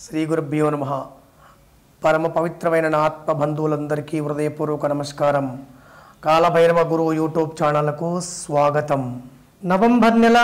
శ్రీ గురుభ్యో నమ పరమ పవిత్రమైన నా ఆత్మ బంధువులందరికీ హృదయపూర్వక నమస్కారం కాలభైరవ గురువు యూట్యూబ్ ఛానల్కు స్వాగతం నవంబర్ నెల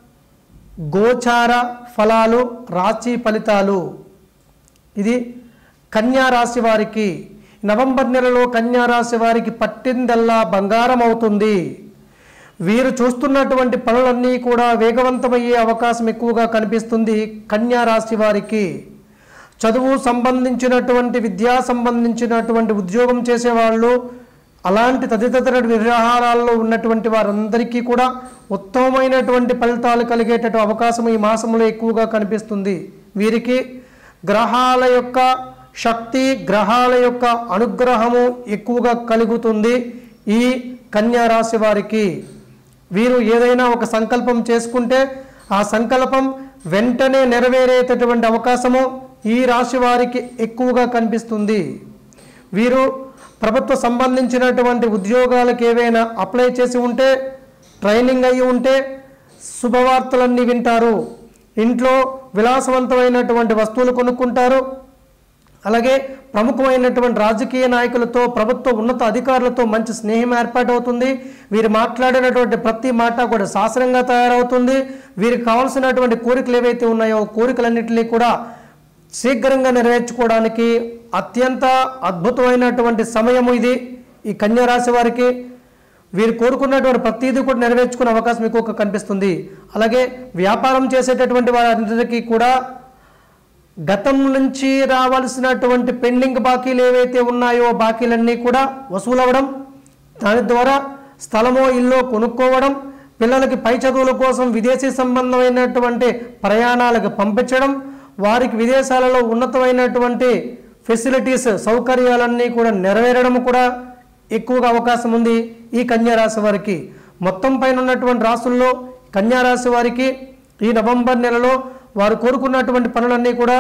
గోచార ఫలాలు రాశి ఫలితాలు ఇది కన్యా రాశి వారికి నవంబర్ నెలలో కన్యా రాశి వారికి పట్టిందల్లా బంగారం అవుతుంది వీరు చూస్తున్నటువంటి పనులన్నీ కూడా వేగవంతమయ్యే అవకాశం ఎక్కువగా కనిపిస్తుంది కన్యా రాశి వారికి చదువు సంబంధించినటువంటి విద్యా సంబంధించినటువంటి ఉద్యోగం చేసేవాళ్ళు అలాంటి తదితర వ్యవహారాల్లో ఉన్నటువంటి వారందరికీ కూడా ఉత్తమమైనటువంటి ఫలితాలు కలిగేటటువంటి అవకాశం ఈ మాసంలో ఎక్కువగా కనిపిస్తుంది వీరికి గ్రహాల యొక్క శక్తి గ్రహాల యొక్క అనుగ్రహము ఎక్కువగా కలుగుతుంది ఈ కన్యా రాశి వారికి వీరు ఏదైనా ఒక సంకల్పం చేసుకుంటే ఆ సంకల్పం వెంటనే నెరవేరేటటువంటి అవకాశము ఈ రాశి వారికి ఎక్కువగా కనిపిస్తుంది వీరు ప్రభుత్వ సంబంధించినటువంటి ఉద్యోగాలకు ఏవైనా అప్లై చేసి ఉంటే ట్రైనింగ్ అయ్యి ఉంటే శుభవార్తలన్నీ వింటారు ఇంట్లో విలాసవంతమైనటువంటి వస్తువులు కొనుక్కుంటారు అలాగే ప్రముఖమైనటువంటి రాజకీయ నాయకులతో ప్రభుత్వ ఉన్నత అధికారులతో మంచి స్నేహం ఏర్పాటవుతుంది వీరు మాట్లాడినటువంటి ప్రతి మాట కూడా శాస్త్రంగా తయారవుతుంది వీరికి కావాల్సినటువంటి కోరికలు ఏవైతే ఉన్నాయో కోరికలన్నింటినీ కూడా శీఘ్రంగా నెరవేర్చుకోవడానికి అత్యంత అద్భుతమైనటువంటి సమయము ఇది ఈ కన్యా రాశి వారికి వీరు కోరుకున్నటువంటి ప్రతిదీ కూడా నెరవేర్చుకునే అవకాశం ఎక్కువగా కనిపిస్తుంది అలాగే వ్యాపారం చేసేటటువంటి వారందరికీ కూడా గతం నుంచి రావాల్సినటువంటి పెండింగ్ బాకీలు ఏవైతే ఉన్నాయో బాకీలన్నీ కూడా వసూలవ్వడం దాని ద్వారా స్థలమో ఇల్లు కొనుక్కోవడం పిల్లలకి పై చదువుల కోసం విదేశీ సంబంధమైనటువంటి ప్రయాణాలకు పంపించడం వారికి విదేశాలలో ఉన్నతమైనటువంటి ఫెసిలిటీస్ సౌకర్యాలన్నీ కూడా నెరవేరడం కూడా ఎక్కువగా అవకాశం ఉంది ఈ కన్యా రాశి వారికి మొత్తం పైన ఉన్నటువంటి రాసుల్లో కన్యా రాశి వారికి ఈ నవంబర్ నెలలో వారు కోరుకున్నటువంటి పనులన్నీ కూడా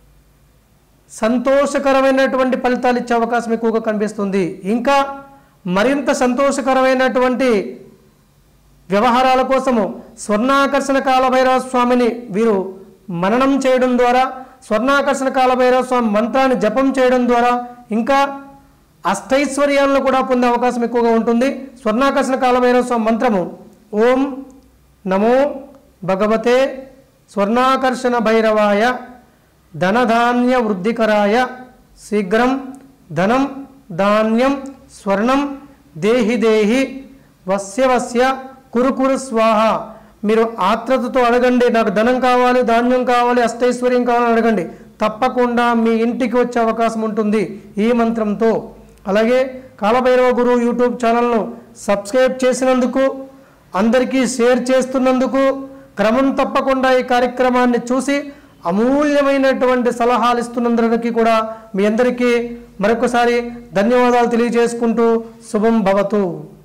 సంతోషకరమైనటువంటి ఫలితాలు ఇచ్చే అవకాశం ఎక్కువగా కనిపిస్తుంది ఇంకా మరింత సంతోషకరమైనటువంటి వ్యవహారాల కోసము స్వర్ణాకర్షణ కాలభైరవ స్వామిని వీరు మననం చేయడం ద్వారా స్వర్ణాకర్షణ కాలభైరవ స్వామి మంత్రాన్ని జపం చేయడం ద్వారా ఇంకా అష్టైశ్వర్యాలను కూడా పొందే అవకాశం ఎక్కువగా ఉంటుంది స్వర్ణాకర్షణ కాలభైరవ స్వామి మంత్రము ఓం నమో భగవతే స్వర్ణాకర్షణ భైరవాయ ధనధాన్య వృద్ధికరాయ శీఘ్రం ధనం ధాన్యం స్వర్ణం దేహి దేహి వస్య వస్య కురు కురు స్వాహ మీరు ఆత్రతతో అడగండి నాకు ధనం కావాలి ధాన్యం కావాలి అష్టైశ్వర్యం కావాలని అడగండి తప్పకుండా మీ ఇంటికి వచ్చే అవకాశం ఉంటుంది ఈ మంత్రంతో అలాగే కాలభైరవ గురువు యూట్యూబ్ ఛానల్ను సబ్స్క్రైబ్ చేసినందుకు అందరికీ షేర్ చేస్తున్నందుకు క్రమం తప్పకుండా ఈ కార్యక్రమాన్ని చూసి అమూల్యమైనటువంటి సలహాలు ఇస్తున్నందుకు కూడా మీ అందరికీ మరొకసారి ధన్యవాదాలు తెలియజేసుకుంటూ శుభం భవతు